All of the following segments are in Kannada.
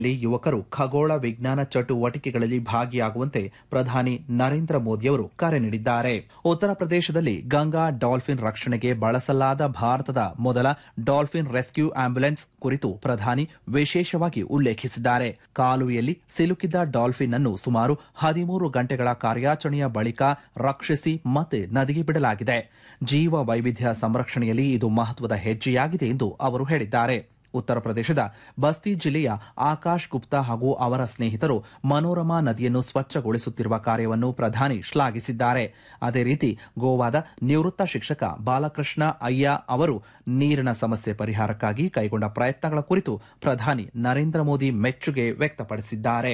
ಲ್ಲಿ ಯುವಕರು ಖಗೋಳ ವಿಜ್ಞಾನ ಚಟುವಟಿಕೆಗಳಲ್ಲಿ ಭಾಗಿಯಾಗುವಂತೆ ಪ್ರಧಾನಿ ನರೇಂದ್ರ ಮೋದಿಯವರು ಕರೆ ನೀಡಿದ್ದಾರೆ ಉತ್ತರ ಪ್ರದೇಶದಲ್ಲಿ ಗಂಗಾ ಡಾಲ್ಫಿನ್ ರಕ್ಷಣೆಗೆ ಬಳಸಲಾದ ಭಾರತದ ಮೊದಲ ಡಾಲ್ಫಿನ್ ರೆಸ್ಕ್ಯೂ ಆಂಬ್ಯುಲೆನ್ಸ್ ಕುರಿತು ಪ್ರಧಾನಿ ವಿಶೇಷವಾಗಿ ಉಲ್ಲೇಖಿಸಿದ್ದಾರೆ ಕಾಲುವೆಯಲ್ಲಿ ಸಿಲುಕಿದ್ದ ಡಾಲ್ಫಿನ್ ಅನ್ನು ಸುಮಾರು ಹದಿಮೂರು ಗಂಟೆಗಳ ಕಾರ್ಯಾಚರಣೆಯ ಬಳಿಕ ರಕ್ಷಿಸಿ ಮತ್ತೆ ನದಿಗೆ ಬಿಡಲಾಗಿದೆ ಜೀವ ವೈವಿಧ್ಯ ಸಂರಕ್ಷಣೆಯಲ್ಲಿ ಇದು ಮಹತ್ವದ ಹೆಜ್ಜೆಯಾಗಿದೆ ಎಂದು ಅವರು ಹೇಳಿದ್ದಾರೆ ಉತ್ತರ ಪ್ರದೇಶದ ಬಸ್ತಿ ಜಿಲ್ಲೆಯ ಆಕಾಶ್ ಗುಪ್ತಾ ಹಾಗೂ ಅವರ ಸ್ನೇಹಿತರು ಮನೋರಮಾ ನದಿಯನ್ನು ಸ್ವಚ್ಛಗೊಳಿಸುತ್ತಿರುವ ಕಾರ್ಯವನ್ನು ಪ್ರಧಾನಿ ಶ್ಲಾಘಿಸಿದ್ದಾರೆ ಅದೇ ರೀತಿ ಗೋವಾದ ನಿವೃತ್ತ ಶಿಕ್ಷಕ ಬಾಲಕೃಷ್ಣ ಅಯ್ಯ ಅವರು ನೀರಿನ ಸಮಸ್ಯೆ ಪರಿಹಾರಕ್ಕಾಗಿ ಕೈಗೊಂಡ ಪ್ರಯತ್ನಗಳ ಕುರಿತು ಪ್ರಧಾನಿ ನರೇಂದ್ರ ಮೋದಿ ಮೆಚ್ಚುಗೆ ವ್ಯಕ್ತಪಡಿಸಿದ್ದಾರೆ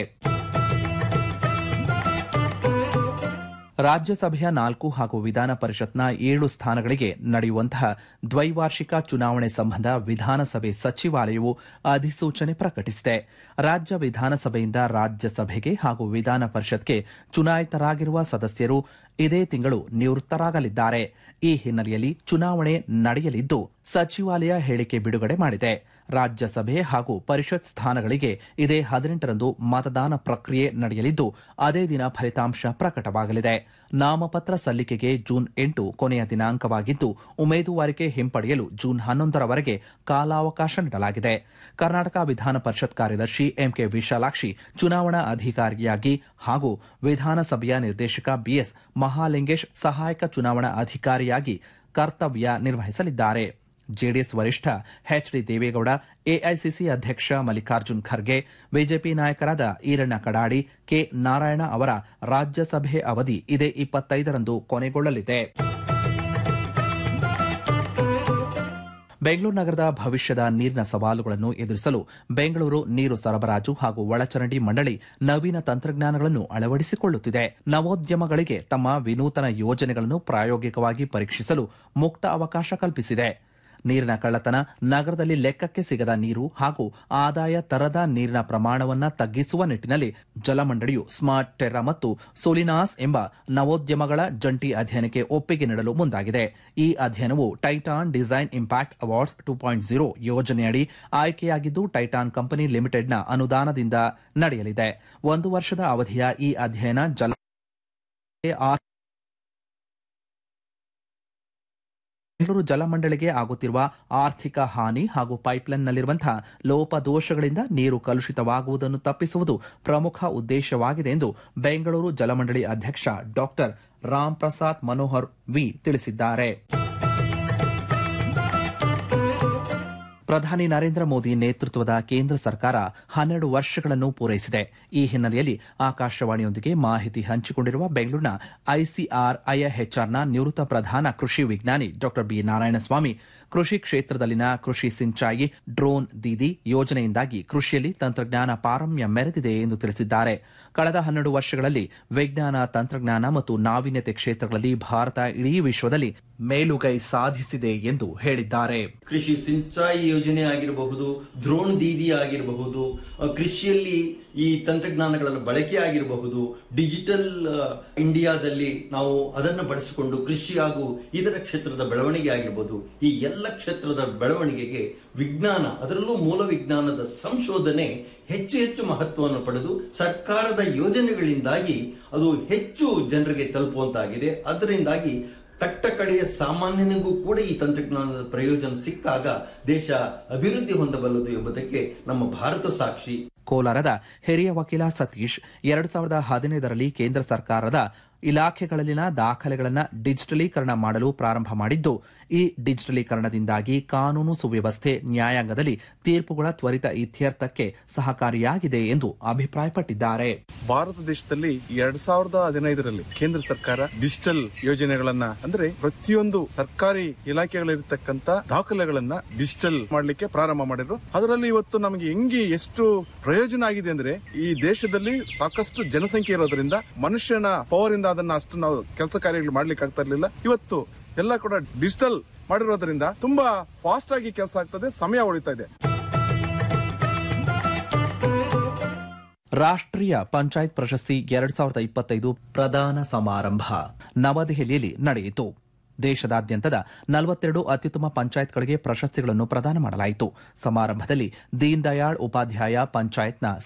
ರಾಜ್ಯಸಭೆಯ ನಾಲ್ಕು ಹಾಗೂ ವಿಧಾನ ಪರಿಷತ್ನ ಏಳು ಸ್ಥಾನಗಳಿಗೆ ನಡೆಯುವಂತಹ ದ್ವೈವಾರ್ಷಿಕ ಚುನಾವಣೆ ಸಂಬಂಧ ವಿಧಾನಸಭೆ ಸಚಿವಾಲಯವು ಅಧಿಸೂಚನೆ ಪ್ರಕಟಿಸಿದೆ ರಾಜ್ಯ ವಿಧಾನಸಭೆಯಿಂದ ರಾಜ್ಯಸಭೆಗೆ ಹಾಗೂ ವಿಧಾನ ಪರಿಷತ್ಗೆ ಚುನಾಯಿತರಾಗಿರುವ ಸದಸ್ಯರು ಇದೇ ತಿಂಗಳು ನಿವೃತ್ತರಾಗಲಿದ್ದಾರೆ ಈ ಹಿನ್ನೆಲೆಯಲ್ಲಿ ಚುನಾವಣೆ ನಡೆಯಲಿದ್ದು ಸಚಿವಾಲಯ ಹೇಳಿಕೆ ಬಿಡುಗಡೆ ಮಾಡಿದೆ ರಾಜ್ಯಸಭೆ ಹಾಗೂ ಪರಿಷತ್ ಸ್ಥಾನಗಳಿಗೆ ಇದೇ ಹದಿನೆಂಟರಂದು ಮತದಾನ ಪ್ರಕ್ರಿಯೆ ನಡೆಯಲಿದ್ದು ಅದೇ ದಿನ ಫಲಿತಾಂಶ ಪ್ರಕಟವಾಗಲಿದೆ ನಾಮಪತ್ರ ಸಲ್ಲಿಕೆಗೆ ಜೂನ್ ಎಂಟು ಕೊನೆಯ ದಿನಾಂಕವಾಗಿದ್ದು ಉಮೇದುವಾರಿಕೆ ಹಿಂಪಡೆಯಲು ಜೂನ್ ಹನ್ನೊಂದರವರೆಗೆ ಕಾಲಾವಕಾಶ ನೀಡಲಾಗಿದೆ ಕರ್ನಾಟಕ ವಿಧಾನ ಪರಿಷತ್ ಕಾರ್ಯದರ್ಶಿ ಎಂಕೆ ವಿಶಾಲಾಕ್ಷಿ ಚುನಾವಣಾ ಅಧಿಕಾರಿಯಾಗಿ ಹಾಗೂ ವಿಧಾನಸಭೆಯ ನಿರ್ದೇಶಕ ಬಿಎಸ್ ಮಹಾಲಿಂಗೇಶ್ ಸಹಾಯಕ ಚುನಾವಣಾ ಅಧಿಕಾರಿಯಾಗಿ ಕರ್ತವ್ಯ ನಿರ್ವಹಿಸಲಿದ್ದಾರೆ ಜೆಡಿಎಸ್ ವರಿಷ್ಠ ಎಚ್ ಡಿ ದೇವೇಗೌಡ ಎಐಸಿಸಿ ಅಧ್ಯಕ್ಷ ಮಲ್ಲಿಕಾರ್ಜುನ್ ಖರ್ಗೆ ಬಿಜೆಪಿ ನಾಯಕರಾದ ಈರಣ್ಣ ಕಡಾಡಿ ಕೆ ನಾರಾಯಣ ಅವರ ರಾಜ್ಯಸಭೆ ಅವಧಿ ಇದೇ ಇಪ್ಪತ್ತೈದರಂದು ಕೊನೆಗೊಳ್ಳಲಿದೆ ಬೆಂಗಳೂರು ನಗರದ ಭವಿಷ್ಯದ ನೀರಿನ ಸವಾಲುಗಳನ್ನು ಎದುರಿಸಲು ಬೆಂಗಳೂರು ನೀರು ಸರಬರಾಜು ಹಾಗೂ ಒಳಚರಂಡಿ ಮಂಡಳಿ ನವೀನ ತಂತ್ರಜ್ಞಾನಗಳನ್ನು ಅಳವಡಿಸಿಕೊಳ್ಳುತ್ತಿದೆ ನವೋದ್ಯಮಗಳಿಗೆ ತಮ್ಮ ವಿನೂತನ ಯೋಜನೆಗಳನ್ನು ಪ್ರಾಯೋಗಿಕವಾಗಿ ಪರೀಕ್ಷಿಸಲು ಮುಕ್ತ ಅವಕಾಶ ಕಲ್ಪಿಸಿದೆ ನೀರಿನ ಕಳ್ಳತನ ನಗರದಲ್ಲಿ ಲೆಕ್ಕಕ್ಕೆ ಸಿಗದ ನೀರು ಹಾಗೂ ಆದಾಯ ತರದ ನೀರಿನ ಪ್ರಮಾಣವನ್ನ ತಗ್ಗಿಸುವ ನಿಟ್ಟಿನಲ್ಲಿ ಜಲಮಂಡಳಿಯು ಸ್ಮಾರ್ಟ್ ಟೆರ್ರಾ ಮತ್ತು ಸೋಲಿನಾಸ್ ಎಂಬ ನವೋದ್ಯಮಗಳ ಜಂಟಿ ಅಧ್ಯಯನಕ್ಕೆ ಒಪ್ಪಿಗೆ ನೀಡಲು ಮುಂದಾಗಿದೆ ಈ ಅಧ್ಯಯನವು Titan design impact awards two point zero ಯೋಜನೆಯಡಿ ಆಯ್ಕೆಯಾಗಿದ್ದು ಟೈಟಾನ್ ಕಂಪನಿ ಲಿಮಿಟೆಡ್ನ ಅನುದಾನದಿಂದ ನಡೆಯಲಿದೆ ಒಂದು ವರ್ಷದ ಅವಧಿಯ ಈ ಅಧ್ಯಯನ ಜಲ ಬೆಂಗಳೂರು ಜಲಮಂಡಳಿಗೆ ಆಗುತ್ತಿರುವ ಆರ್ಥಿಕ ಹಾನಿ ಹಾಗೂ ಪೈಪ್ಲೈನ್ನಲ್ಲಿರುವಂತಹ ಲೋಪದೋಷಗಳಿಂದ ನೀರು ಕಲುಷಿತವಾಗುವುದನ್ನು ತಪ್ಪಿಸುವುದು ಪ್ರಮುಖ ಉದ್ದೇಶವಾಗಿದೆ ಎಂದು ಬೆಂಗಳೂರು ಜಲಮಂಡಳಿ ಅಧ್ಯಕ್ಷ ಡಾಕ್ಟರ್ ರಾಮ್ ಪ್ರಸಾದ್ ಮನೋಹರ್ ವಿ ತಿಳಿಸಿದ್ದಾರೆ ಪ್ರಧಾನಿ ನರೇಂದ್ರ ಮೋದಿ ನೇತೃತ್ವದ ಕೇಂದ್ರ ಸರ್ಕಾರ ಹನ್ನೆರಡು ವರ್ಷಗಳನ್ನು ಪೂರೈಸಿದೆ ಈ ಹಿನ್ನೆಲೆಯಲ್ಲಿ ಆಕಾಶವಾಣಿಯೊಂದಿಗೆ ಮಾಹಿತಿ ಹಂಚಿಕೊಂಡಿರುವ ಬೆಂಗಳೂರಿನ ಐಸಿಆರ್ ಐಎಚ್ಆರ್ನ ನಿವೃತ್ತ ಪ್ರಧಾನ ಕೃಷಿ ವಿಜ್ಞಾನಿ ಡಾ ಬಿ ನಾರಾಯಣಸ್ವಾಮಿ ಕೃಷಿ ಕ್ಷೇತ್ರದಲ್ಲಿನ ಕೃಷಿ ಸಿಂಚಾಯಿ ಡ್ರೋನ್ ದೀದಿ ಯೋಜನೆಯಿಂದಾಗಿ ಕೃಷಿಯಲ್ಲಿ ತಂತ್ರಜ್ಞಾನ ಪಾರಮ್ಯ ಮೆರೆದಿದೆ ಎಂದು ತಿಳಿಸಿದ್ದಾರೆ ಕಳೆದ ಹನ್ನೆರಡು ವರ್ಷಗಳಲ್ಲಿ ವಿಜ್ಞಾನ ತಂತ್ರಜ್ಞಾನ ಮತ್ತು ನಾವೀನ್ಯತೆ ಕ್ಷೇತ್ರಗಳಲ್ಲಿ ಭಾರತ ಇಡೀ ವಿಶ್ವದಲ್ಲಿ ಮೇಲುಗೈ ಸಾಧಿಸಿದೆ ಎಂದು ಹೇಳಿದ್ದಾರೆ ಕೃಷಿ ಸಿಂಚಾಯಿ ಯೋಜನೆ ಆಗಿರಬಹುದು ದ್ರೋಣ್ ದೀದಿ ಆಗಿರಬಹುದು ಅಹ್, ಕೃಷಿಯಲ್ಲಿ ಈ ತಂತ್ರಜ್ಞಾನಗಳ ಬಳಕೆ ಆಗಿರಬಹುದು ಡಿಜಿಟಲ್ ಅಹ್, ಇಂಡಿಯಾದಲ್ಲಿ ನಾವು ಅದನ್ನು ಬಳಸಿಕೊಂಡು ಕೃಷಿ ಹಾಗೂ ಇತರ ಕ್ಷೇತ್ರದ ಬೆಳವಣಿಗೆ ಆಗಿರಬಹುದು ಈ ಎಲ್ಲ ಕ್ಷೇತ್ರದ ಬೆಳವಣಿಗೆಗೆ ವಿಜ್ಞಾನ ಅದರಲ್ಲೂ ಮೂಲ ವಿಜ್ಞಾನದ ಸಂಶೋಧನೆ ಹೆಚ್ಚು ಹೆಚ್ಚು ಮಹತ್ವವನ್ನು ಪಡೆದು ಸರ್ಕಾರದ ಯೋಜನೆಗಳಿಂದಾಗಿ ಅದು ಹೆಚ್ಚು ಜನರಿಗೆ ತಲುಪುವಂತಾಗಿದೆ ಅದರಿಂದಾಗಿ ಕಟ್ಟ ಕಡೆಯ ಸಾಮಾನ್ಯನಿಗೂ ಕೂಡ ಈ ತಂತ್ರಜ್ಞಾನದ ಪ್ರಯೋಜನ ಸಿಕ್ಕಾಗ ದೇಶ ಅಭಿವೃದ್ಧಿ ಹೊಂದಬಲ್ಲದು ಎಂಬುದಕ್ಕೆ ನಮ್ಮ ಭಾರತ ಸಾಕ್ಷಿ ಕೋಲಾರದ ಹಿರಿಯ ವಕೀಲ ಸತೀಶ್ ಎರಡು ಸಾವಿರದ ಹದಿನೈದರಲ್ಲಿ ಕೇಂದ್ರ ಸರ್ಕಾರದ ಇಲಾಖೆಗಳಲ್ಲಿನ ದಾಖಲೆಗಳನ್ನು ಡಿಜಿಟಲೀಕರಣ ಮಾಡಲು ಪ್ರಾರಂಭ ಮಾಡಿದ್ದು ಈ ಡಿಜಿಟಲೀಕರಣದಿಂದಾಗಿ ಕಾನೂನು ಸುವ್ಯವಸ್ಥೆ ನ್ಯಾಯಾಂಗದಲ್ಲಿ ತೀರ್ಪುಗಳ ತ್ವರಿತ ಇತ್ಯರ್ಥಕ್ಕೆ ಸಹಕಾರಿಯಾಗಿದೆ ಎಂದು ಅಭಿಪ್ರಾಯಪಟ್ಟಿದ್ದಾರೆ ಭಾರತ ದೇಶದಲ್ಲಿ ಎರಡ್ ಸಾವಿರದ ಹದಿನೈದರಲ್ಲಿ ಕೇಂದ್ರ ಸರ್ಕಾರ ಡಿಜಿಟಲ್ ಯೋಜನೆಗಳನ್ನ ಅಂದ್ರೆ ಪ್ರತಿಯೊಂದು ಸರ್ಕಾರಿ ಇಲಾಖೆಗಳಿರ್ತಕ್ಕಂತ ದಾಖಲೆಗಳನ್ನ ಡಿಜಿಟಲ್ ಮಾಡ್ಲಿಕ್ಕೆ ಪ್ರಾರಂಭ ಮಾಡಿದ್ರು ಅದರಲ್ಲಿ ಇವತ್ತು ನಮಗೆ ಹೆಂಗೆ ಎಷ್ಟು ಪ್ರಯೋಜನ ಆಗಿದೆ ಅಂದ್ರೆ ಈ ದೇಶದಲ್ಲಿ ಸಾಕಷ್ಟು ಜನಸಂಖ್ಯೆ ಇರೋದ್ರಿಂದ ಮನುಷ್ಯನ ಪವರ್ ಇಂದ ಅದನ್ನ ಅಷ್ಟು ನಾವು ಕೆಲಸ ಕಾರ್ಯಗಳು ಮಾಡ್ಲಿಕ್ಕೆ ಆಗ್ತಾ ಇರ್ಲಿಲ್ಲ ಇವತ್ತು ಎಲ್ಲ ಕೂಡ ಡಿಜಿಟಲ್ ಮಾಡಿರೋದ್ರಿಂದ ತುಂಬಾ ಫಾಸ್ಟ್ ಆಗಿ ಕೆಲಸ ಆಗ್ತದೆ ಸಮಯ ಉಳಿತಾ ಇದೆ ರಾಷ್ಟ್ರೀಯ ಪಂಚಾಯತ್ ಪ್ರಶಸ್ತಿ ಎರಡ್ ಸಾವಿರದ ಇಪ್ಪತ್ತೈದು ಪ್ರದಾನ ಸಮಾರಂಭ ನವದೆಹಲಿಯಲ್ಲಿ ನಡೆಯಿತು ದೇಶದಾದ್ಯಂತದ ನಲವತ್ತೆರಡು ಅತ್ಯುತ್ತಮ ಪಂಚಾಯತ್ಗಳಿಗೆ ಪ್ರಶಸ್ತಿಗಳನ್ನು ಪ್ರದಾನ ಮಾಡಲಾಯಿತು ಸಮಾರಂಭದಲ್ಲಿ ದೀನ್ ದಯಾಳ್ ಉಪಾಧ್ಯಾಯ ಪಂಚಾಯತ್ನ